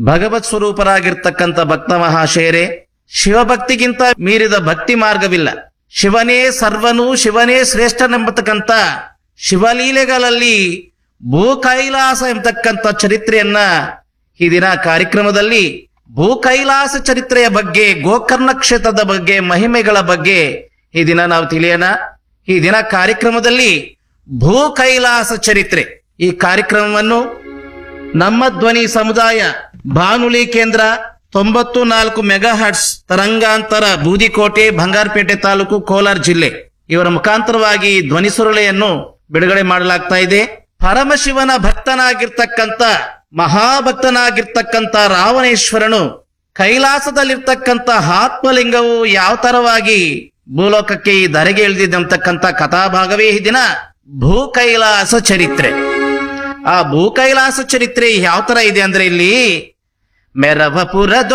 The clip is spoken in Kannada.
ಭಗವತ್ ಸ್ವರೂಪರಾಗಿರ್ತಕ್ಕಂಥ ಭಕ್ತ ಮಹಾಶಯರೇ ಶಿವಭಕ್ತಿಗಿಂತ ಮೀರಿದ ಭಕ್ತಿ ಮಾರ್ಗವಿಲ್ಲ ಶಿವನೇ ಸರ್ವನು ಶಿವನೇ ಶ್ರೇಷ್ಠನೆಂಬತಕ್ಕಂಥ ಶಿವಲೀಲೆಗಳಲ್ಲಿ ಭೂ ಕೈಲಾಸ ಎಂಬತಕ್ಕಂಥ ಚರಿತ್ರೆಯನ್ನ ಈ ದಿನ ಕಾರ್ಯಕ್ರಮದಲ್ಲಿ ಭೂ ಕೈಲಾಸ ಚರಿತ್ರೆಯ ಬಗ್ಗೆ ಗೋಕರ್ಣ ಕ್ಷೇತ್ರದ ಬಗ್ಗೆ ಮಹಿಮೆಗಳ ಬಗ್ಗೆ ಈ ದಿನ ನಾವು ತಿಳಿಯೋಣ ಈ ದಿನ ಕಾರ್ಯಕ್ರಮದಲ್ಲಿ ಭೂ ಕೈಲಾಸ ಚರಿತ್ರೆ ಈ ಕಾರ್ಯಕ್ರಮವನ್ನು ನಮ್ಮ ಧ್ವನಿ ಸಮುದಾಯ ಬಾನುಲಿ ಕೇಂದ್ರ ತೊಂಬತ್ತು ನಾಲ್ಕು ಮೆಗಾ ಹರ್ಟ್ಸ್ ತರಂಗಾಂತರ ಬೂದಿಕೋಟೆ ಬಂಗಾರಪೇಟೆ ತಾಲೂಕು ಕೋಲಾರ ಜಿಲ್ಲೆ ಇವರ ಮುಖಾಂತರವಾಗಿ ಧ್ವನಿ ಸುರುಳೆಯನ್ನು ಬಿಡುಗಡೆ ಮಾಡಲಾಗ್ತಾ ಇದೆ ಪರಮಶಿವನ ಭಕ್ತನಾಗಿರ್ತಕ್ಕಂಥ ಮಹಾಭಕ್ತನಾಗಿರ್ತಕ್ಕಂಥ ರಾವಣೇಶ್ವರನು ಕೈಲಾಸದಲ್ಲಿರ್ತಕ್ಕಂಥ ಆತ್ಮಲಿಂಗವು ಯಾವ ತರವಾಗಿ ಭೂಲೋಕಕ್ಕೆ ಈ ಧರೆಗೆ ಇಳಿದಿದ್ದಂತಕ್ಕಂಥ ಕಥಾಭಾಗವೇ ಈ ದಿನ ಭೂ ಕೈಲಾಸ ಚರಿತ್ರೆ ಆ ಭೂ ಕೈಲಾಸ ಚರಿತ್ರೆ ಯಾವ ತರ ಇದೆ ಅಂದ್ರೆ ಇಲ್ಲಿ ಮೆರವಪುರ